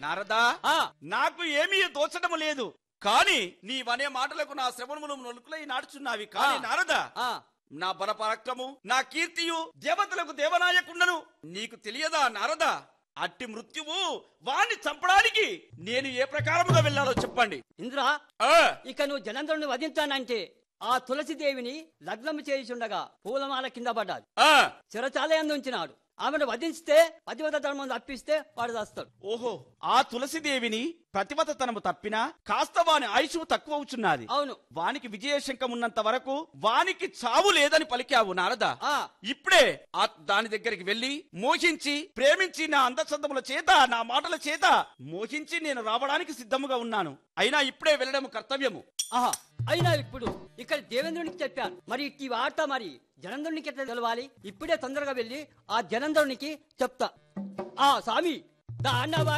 నారదా ఆ నాకు ఏమీ తోచడం లేదు కాని నీవనే మాటలకు నా శ్రవణములు నొలుకులై నాడుచున్నావి కానీ ఆ. నారదా ఆ నా బలపరాక్రము నా కీర్తియు దేవతలకు దేవనాయకుండను నీకు తెలియదా నారదా అట్టి మృత్యువు వాణ్ణి చంపడానికి నేను ఏ ప్రకారముగా వెళ్ళాలో చెప్పండి ఇంద్ర ఆ ఇక నువ్వు జలంధరుని వధించానంటే ఆ తులసిదేవిని లగ్నం చేయుచుండగా పూలమాల కింద పడ్డాది ఆ చిరచాలయందు ఉంచినాడు ఆమెను వధించితే పతివత ధర్మం తప్పిస్తే వాడు చేస్తాడు ఓహో ఆ తులసిదేవిని ప్రతివతతనము తప్పినా కాస్త వాని ఆయుషు తక్కువ అవుచున్నది అవును వానికి విజయశంకం ఉన్నంత వరకు వానికి చావు లేదని పలికావు నారదా ఆ ఇప్పుడే ఆ దాని దగ్గరికి వెళ్లి మోహించి ప్రేమించి నా అందచందముల చేత నా మాటల చేత మోహించి నేను రావడానికి సిద్ధముగా ఉన్నాను అయినా ఇప్పుడే వెళ్ళడం కర్తవ్యము ఆహా అయినా ఇప్పుడు ఇక్కడ దేవేంద్రునికి చెప్పాను మరి ఈ వార్త మరి జనంధరునికి ఎట్లా తెలవాలి ఇప్పుడే తొందరగా వెళ్ళి ఆ జనంధరునికి చెప్తా ఆ స్వామి దానవ